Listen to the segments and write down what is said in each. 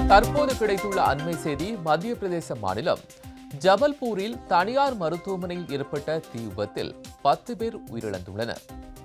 தற்போது கிடைத்துள்ள அண்மை செய்தி மத்திய பிரதேச மாநிலம் ஜபல்பூரில் தனியார் மருத்துவமனையில் ஏற்பட்ட தீ விபத்தில் பத்து பேர் உயிரிழந்துள்ளனர்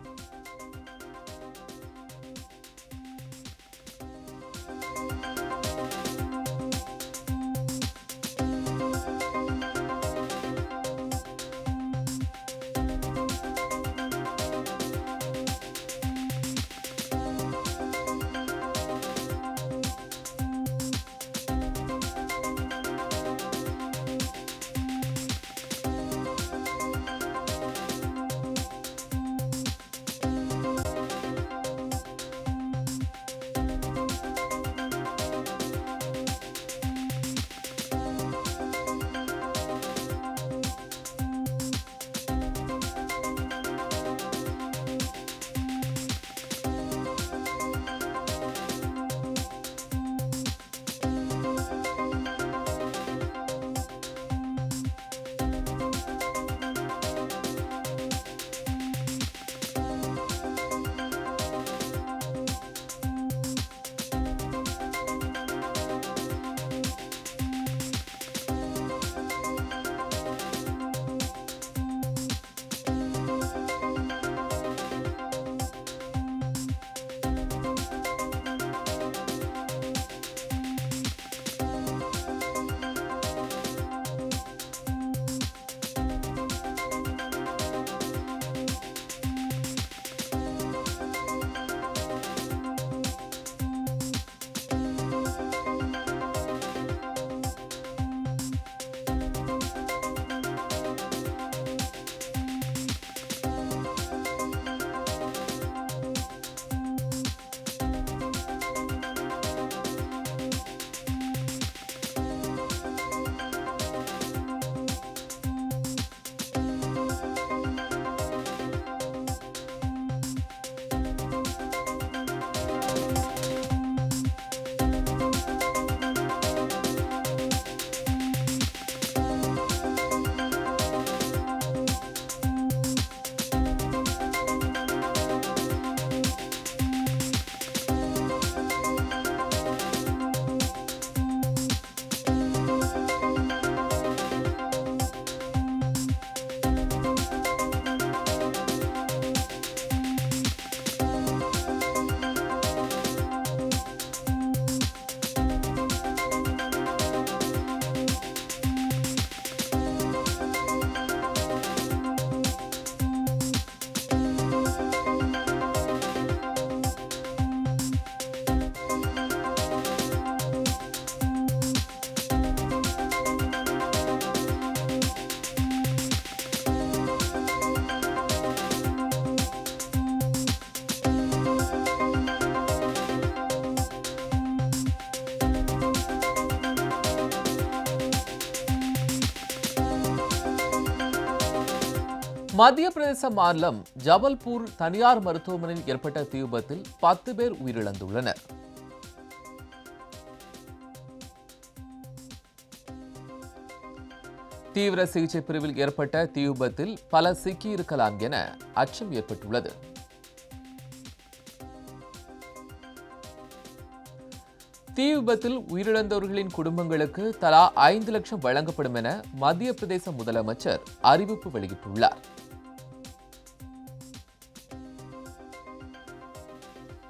மத்திய பிரதேச மாநிலம் ஜபல்பூர் தனியார் மருத்துவமனையில் ஏற்பட்ட தீ விபத்தில் பத்து பேர் உயிரிழந்துள்ளனர் தீவிர சிகிச்சை பிரிவில் ஏற்பட்ட தீ விபத்தில் பல சிக்கியிருக்கலாம் என அச்சம் ஏற்பட்டுள்ளது தீ விபத்தில் உயிரிழந்தவர்களின் குடும்பங்களுக்கு தலா ஐந்து லட்சம் வழங்கப்படும் என மத்திய பிரதேச முதலமைச்சர் அறிவிப்பு வெளியிட்டுள்ளார்